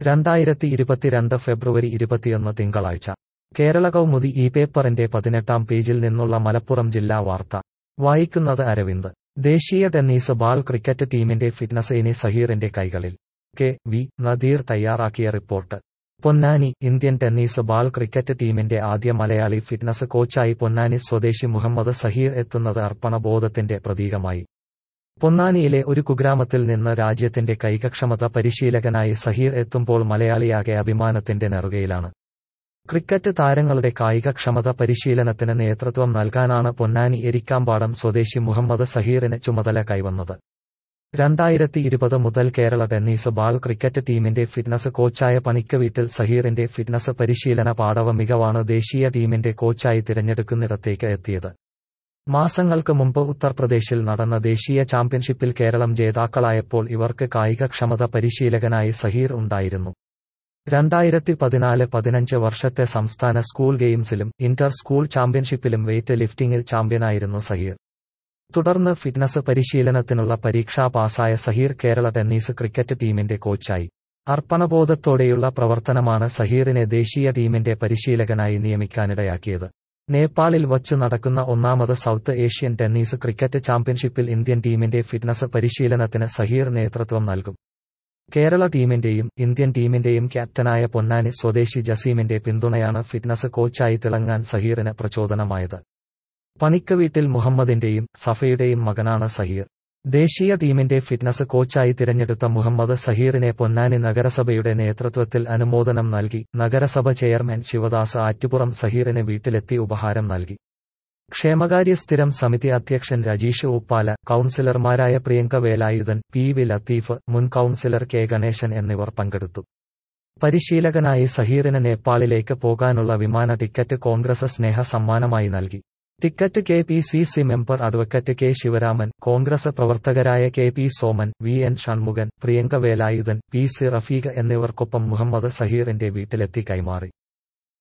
രണ്ടായിരത്തി ഇരുപത്തിരണ്ട് ഫെബ്രുവരി ഇരുപത്തിയൊന്ന് തിങ്കളാഴ്ച കേരള കൗമുദി ഈ പേപ്പറിന്റെ പതിനെട്ടാം പേജിൽ നിന്നുള്ള മലപ്പുറം ജില്ലാ വാർത്ത വായിക്കുന്നത് അരവിന്ദ് ദേശീയ ടെന്നീസ് ബാൾ ക്രിക്കറ്റ് ടീമിന്റെ ഫിറ്റ്നസ് ഇനി സഹീറിന്റെ കൈകളിൽ കെ വി നദീർ തയ്യാറാക്കിയ report Ponnani Indian tennis ball cricket ടീമിന്റെ ആദ്യ മലയാളി ഫിറ്റ്നസ് കോച്ചായി പൊന്നാനി സ്വദേശി മുഹമ്മദ് സഹീർ എത്തുന്നത് അർപ്പണബോധത്തിന്റെ പ്രതീകമായി പൊന്നാനിയിലെ ഒരു കുഗ്രാമത്തിൽ നിന്ന് രാജ്യത്തിന്റെ കൈകക്ഷമത പരിശീലകനായി സഹീർ എത്തുമ്പോൾ മലയാളിയാകെ അഭിമാനത്തിന്റെ നെറുകയിലാണ് ക്രിക്കറ്റ് താരങ്ങളുടെ കായികക്ഷമത പരിശീലനത്തിന് നേതൃത്വം നൽകാനാണ് പൊന്നാനി എരിക്കാമ്പാടം സ്വദേശി മുഹമ്മദ് സഹീറിന് ചുമതല കൈവന്നത് രണ്ടായിരത്തി ഇരുപത് മുതൽ കേരള ടെന്നീസ് ബാൾ ക്രിക്കറ്റ് ടീമിന്റെ ഫിറ്റ്നസ് കോച്ചായ പണിക്ക് വീട്ടിൽ സഹീറിന്റെ ഫിറ്റ്നസ് പരിശീലന പാടവ മികവാണ് ദേശീയ ടീമിന്റെ കോച്ചായി തിരഞ്ഞെടുക്കുന്നിടത്തേക്ക് എത്തിയത് മാസങ്ങൾക്ക് മുമ്പ് ഉത്തർപ്രദേശിൽ നടന്ന ദേശീയ ചാമ്പ്യൻഷിപ്പിൽ കേരളം ജേതാക്കളായപ്പോൾ ഇവർക്ക് കായികക്ഷമത പരിശീലകനായി സഹീർ ഉണ്ടായിരുന്നു രണ്ടായിരത്തി പതിനാല് പതിനഞ്ച് വർഷത്തെ സംസ്ഥാന സ്കൂൾ ഗെയിംസിലും ഇന്റർ സ്കൂൾ ചാമ്പ്യൻഷിപ്പിലും വെയ്റ്റ് ലിഫ്റ്റിംഗിൽ ചാമ്പ്യനായിരുന്നു സഹീർ തുടർന്ന് ഫിറ്റ്നസ് പരിശീലനത്തിനുള്ള പരീക്ഷാ പാസായ സഹീർ കേരള ടെന്നീസ് ക്രിക്കറ്റ് ടീമിന്റെ കോച്ചായി അർപ്പണബോധത്തോടെയുള്ള പ്രവർത്തനമാണ് സഹീറിനെ ദേശീയ ടീമിന്റെ പരിശീലകനായി നിയമിക്കാനിടയാക്കിയത് നേപ്പാളിൽ വച്ചു നടക്കുന്ന ഒന്നാമത് സൗത്ത് ഏഷ്യൻ ടെന്നീസ് ക്രിക്കറ്റ് ചാമ്പ്യൻഷിപ്പിൽ ഇന്ത്യൻ ടീമിന്റെ ഫിറ്റ്നസ് പരിശീലനത്തിന് സഹീർ നേതൃത്വം നൽകും കേരള ടീമിന്റെയും ഇന്ത്യൻ ടീമിന്റെയും ക്യാപ്റ്റനായ പൊന്നാനി സ്വദേശി ജസീമിന്റെ പിന്തുണയാണ് ഫിറ്റ്നസ് കോച്ചായി തിളങ്ങാൻ സഹീറിന് പ്രചോദനമായത് പണിക്ക് വീട്ടിൽ മുഹമ്മദിന്റെയും സഫയുടെയും മകനാണ് സഹീർ ദേശീയ ടീമിന്റെ ഫിറ്റ്നസ് കോച്ചായി തിരഞ്ഞെടുത്ത മുഹമ്മദ് സഹീറിനെ പൊന്നാനി നഗരസഭയുടെ നേതൃത്വത്തിൽ അനുമോദനം നൽകി നഗരസഭ ചെയർമാൻ ശിവദാസ് ആറ്റുപുറം സഹീറിന് വീട്ടിലെത്തി ഉപഹാരം നൽകി ക്ഷേമകാര്യ സ്ഥിരം സമിതി അധ്യക്ഷൻ രജീഷ് ഉപ്പാല കൌൺസിലർമാരായ പ്രിയങ്ക വേലായുധൻ പി വി ലത്തീഫ് മുൻ കൌൺസിലർ കെ ഗണേശൻ എന്നിവർ പങ്കെടുത്തു പരിശീലകനായി സഹീറിന് നേപ്പാളിലേക്ക് പോകാനുള്ള വിമാന ടിക്കറ്റ് കോൺഗ്രസ് സ്നേഹ സമ്മാനമായി നൽകി ticket K P C C member advocate K Sivaraman Congress പ്രവർത്തകരായ K P Soman V N Shanmughan Priyanka Velayudhan P C Rafeeq എന്നിവർക്കൊപ്പം മുഹമ്മദ് സഹീറിന്റെ വീട്ടിലെത്തി കൈമാറി